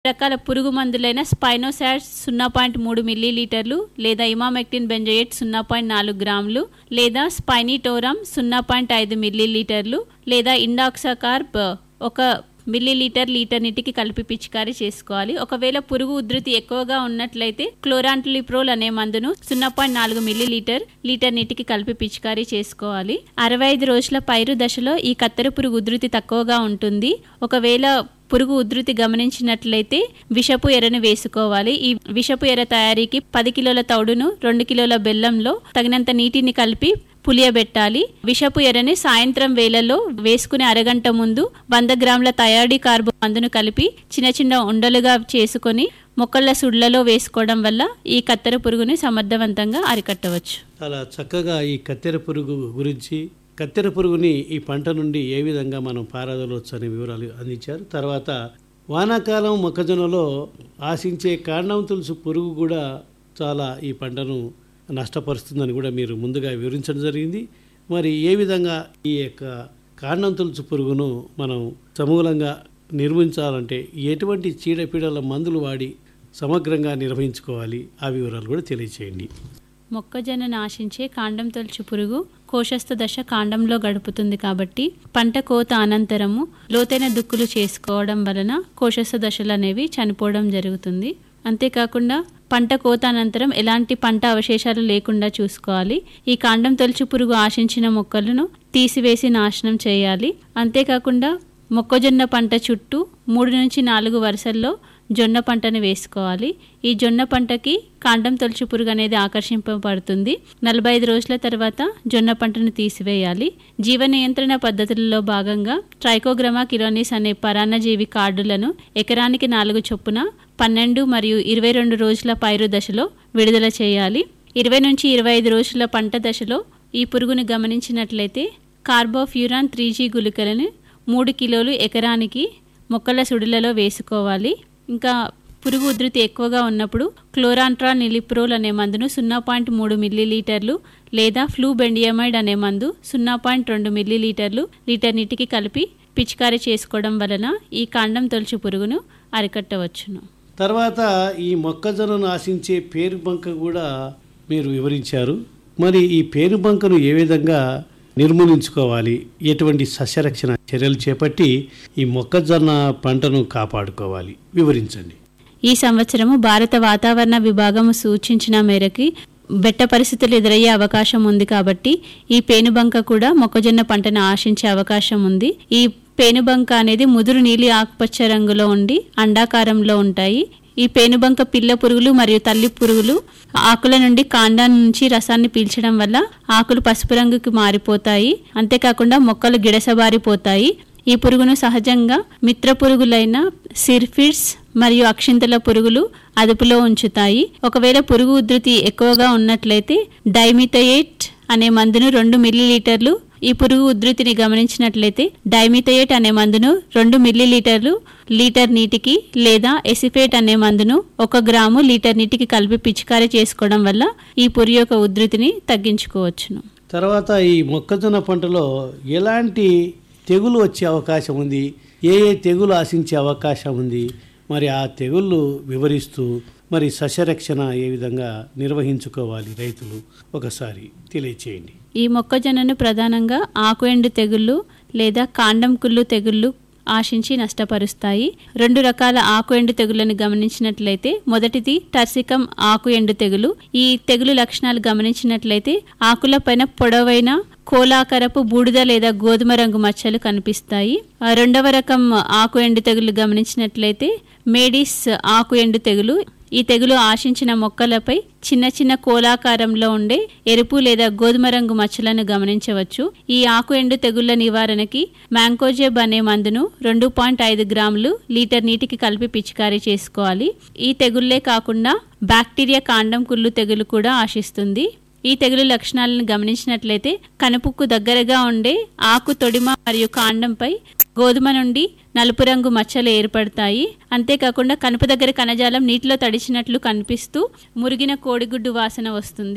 రకాల పురుగు మందులైన స్పైనోసాట్ సున్నా పాయింట్ మూడు మిల్లీలీటర్లు లేదా ఇమామెక్టిన్ బెంజోయేట్ సున్నా పాయింట్ నాలుగు గ్రాములు లేదా స్పైనిటోరమ్ సున్నా పాయింట్ ఐదు మిల్లీలీటర్లు లేదా ఇండాక్సాకార్బ్ ఒక మిల్లీలీటర్ లీటర్ నీటికి కలిపి పిచికారీ చేసుకోవాలి ఒకవేళ పురుగు ఉధృతి ఎక్కువగా ఉన్నట్లయితే క్లోరాంట్లిప్రోల్ అనే మందును సున్నా పాయింట్ నాలుగు మిల్లీలీటర్ లీటర్ నీటికి కలిపి పిచికారీ చేసుకోవాలి అరవై ఐదు రోజుల పైరు దశలో ఈ కత్తెర పురుగు ఉధృతి తక్కువగా ఉంటుంది ఒకవేళ పురుగు ఉధృతి గమనించినట్లయితే విషపు ఎరను వేసుకోవాలి ఈ విషపు ఎర తయారీకి పది కిలోల తౌడును రెండు కిలోల బెల్లంలో తగినంత నీటిని కలిపి పులియబెట్టాలి విషపు ఎరని సాయంత్రం వేళల్లో వేసుకునే అరగంట ముందు వంద గ్రాముల తయారీ కార్బో మందును కలిపి చిన్న చిన్న ఉండలుగా చేసుకొని మొక్కల సుడ్లలో వేసుకోవడం వల్ల ఈ కత్తెర పురుగుని సమర్థవంతంగా అరికట్టవచ్చు చాలా చక్కగా ఈ కత్తెర పురుగు గురించి కత్తెర పురుగుని ఈ పంట నుండి ఏ విధంగా మనం పారదలవచ్చు అనే వివరాలు అందించారు తర్వాత వానాకాలం మొక్కజొన్నలో ఆశించే కాండం తులుసు పురుగు కూడా చాలా ఈ పంటను నష్టపరుస్తుందని కూడా మీరు ముందుగా వివరించడం జరిగింది మరి ఏ విధంగా ఈ యొక్క కాండం తులుసు పురుగును మనం సమూలంగా నిర్మించాలంటే ఎటువంటి చీడపీడల మందులు వాడి సమగ్రంగా నిర్వహించుకోవాలి ఆ వివరాలు కూడా తెలియచేయండి మొక్కజొన్నను ఆశించే కాండం తొలచు పురుగు కోశస్థ దశ కాండంలో గడుపుతుంది కాబట్టి పంట కోత అనంతరము లోతైన దుక్కులు చేసుకోవడం వలన కోశస్థ దశలు అనేవి చనిపోవడం జరుగుతుంది అంతేకాకుండా పంట కోత అనంతరం ఎలాంటి పంట అవశేషాలు లేకుండా చూసుకోవాలి ఈ కాండం తొలచు పురుగు ఆశించిన మొక్కలను తీసివేసి నాశనం చేయాలి అంతేకాకుండా మొక్కజొన్న పంట చుట్టూ మూడు నుంచి నాలుగు వరుసల్లో జొన్న పంటను వేసుకోవాలి ఈ జొన్న పంటకి కాండం తొలచు పురుగు అనేది ఆకర్షింపబడుతుంది నలభై ఐదు రోజుల తర్వాత జొన్న పంటను తీసివేయాలి జీవ నియంత్రణ పద్ధతులలో భాగంగా ట్రైకోగ్రమా కిలోనిస్ అనే పరాన్నజీవి కార్డులను ఎకరానికి నాలుగు చొప్పున పన్నెండు మరియు ఇరవై రెండు రోజుల పైరు దశలో విడుదల చేయాలి ఇరవై నుంచి ఇరవై ఐదు రోజుల పంట దశలో ఈ పురుగును గమనించినట్లయితే కార్బోఫ్యూరాన్ త్రీ జీ గుళికలను మూడు కిలోలు ఎకరానికి మొక్కల సుడులలో వేసుకోవాలి ఇంకా పురుగు ఉధృతి ఎక్కువగా ఉన్నప్పుడు క్లోరాంట్రా నిలిప్రోల్ అనే మందును సున్నా పాయింట్ మూడు మిల్లీలీటర్లు లేదా ఫ్లూ బెండియమైడ్ అనే మందు సున్నా పాయింట్ రెండు మిల్లీలీటర్లు లీటర్ నీటికి కలిపి పిచికారీ చేసుకోవడం వలన ఈ కాండం తొలచు పురుగును అరికట్టవచ్చును తర్వాత ఈ మొక్కజొన్నను ఆశించే పేరుబంక కూడా మీరు వివరించారు మరి ఈ పేరుబంకను ఏ విధంగా నిర్మూలించుకోవాలి ఎటువంటి సస్యరక్షణ చర్యలు చేపట్టి ఈ మొక్కజొన్న పంటను కాపాడుకోవాలి వివరించండి ఈ సంవత్సరము భారత వాతావరణ విభాగం సూచించిన మేరకి బెట్ట పరిస్థితులు ఎదురయ్యే అవకాశం ఉంది కాబట్టి ఈ పేనుబంక కూడా మొక్కజొన్న పంటను ఆశించే అవకాశం ఉంది ఈ పేనుబంక అనేది ముదురు నీలి ఆకుపచ్చ రంగులో ఉండి అండాకారంలో ఉంటాయి ఈ పేనుబంక పిల్ల పురుగులు మరియు తల్లి పురుగులు ఆకుల నుండి కాండం నుంచి రసాన్ని పీల్చడం వల్ల ఆకులు పసుపు రంగుకి మారిపోతాయి అంతేకాకుండా మొక్కలు గిడసబారిపోతాయి ఈ పురుగును సహజంగా మిత్ర పురుగులైన సిర్ఫిడ్స్ మరియు అక్షింతల పురుగులు అదుపులో ఉంచుతాయి ఒకవేళ పురుగు ఉధృతి ఎక్కువగా ఉన్నట్లయితే డైమిథయేట్ అనే మందును రెండు మిల్లీలీటర్లు ఈ పురుగు ఉధృతిని గమనించినట్లయితే డైమిథయేట్ అనే మందును రెండు మిల్లీలీటర్లు లీటర్ నీటికి లేదా ఎసిఫేట్ అనే మందును ఒక గ్రాము లీటర్ నీటికి కలిపి పిచికారీ చేసుకోవడం వల్ల ఈ పురుగు యొక్క ఉధృతిని తగ్గించుకోవచ్చును తర్వాత ఈ మొక్కజొన్న పంటలో ఎలాంటి తెగులు వచ్చే అవకాశం ఉంది ఏ ఏ తెగులు ఆశించే అవకాశం ఉంది మరి ఆ తెగుళ్ళు వివరిస్తూ మరి సస్యరక్షణ ఏ విధంగా నిర్వహించుకోవాలి రైతులు ఒకసారి తెలియచేయండి ఈ మొక్కజొన్నను ప్రధానంగా ఆకు ఎండు తెగుళ్ళు లేదా కాండం కుళ్ళు తెగుళ్ళు ఆశించి నష్టపరుస్తాయి రెండు రకాల ఆకు ఎండు తెగుళ్లను గమనించినట్లయితే మొదటిది టర్సికం ఆకు ఎండు తెగులు ఈ తెగులు లక్షణాలు గమనించినట్లయితే ఆకుల పైన పొడవైన కోలాకరపు బూడిద లేదా గోధుమ రంగు మచ్చలు కనిపిస్తాయి ఆ రెండవ రకం ఆకు ఎండు తెగులు గమనించినట్లయితే మేడిస్ ఆకు ఎండు తెగులు ఈ తెగులు ఆశించిన మొక్కలపై చిన్న చిన్న కోలాకారంలో ఉండే ఎరుపు లేదా గోధుమ రంగు మచ్చలను గమనించవచ్చు ఈ ఆకు ఎండు తెగుళ్ల నివారణకి మ్యాంకోజెబ్ అనే మందును రెండు పాయింట్ ఐదు గ్రాములు లీటర్ నీటికి కలిపి పిచికారీ చేసుకోవాలి ఈ తెగుళ్లే కాకుండా బ్యాక్టీరియా కాండం కుళ్ళు తెగులు కూడా ఆశిస్తుంది ఈ తెగులు లక్షణాలను గమనించినట్లయితే కనుపుకు దగ్గరగా ఉండే ఆకు తొడిమ మరియు కాండంపై గోధుమ నుండి నలుపు రంగు మచ్చలు ఏర్పడతాయి అంతేకాకుండా కనుపు దగ్గర కణజాలం నీటిలో తడిచినట్లు కనిపిస్తూ మురిగిన కోడిగుడ్డు వాసన వస్తుంది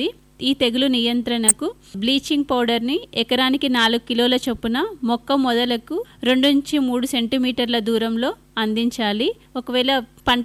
ఈ తెగులు నియంత్రణకు బ్లీచింగ్ పౌడర్ని ఎకరానికి నాలుగు కిలోల చొప్పున మొక్క మొదలకు రెండు నుంచి మూడు సెంటీమీటర్ల దూరంలో అందించాలి ఒకవేళ పంట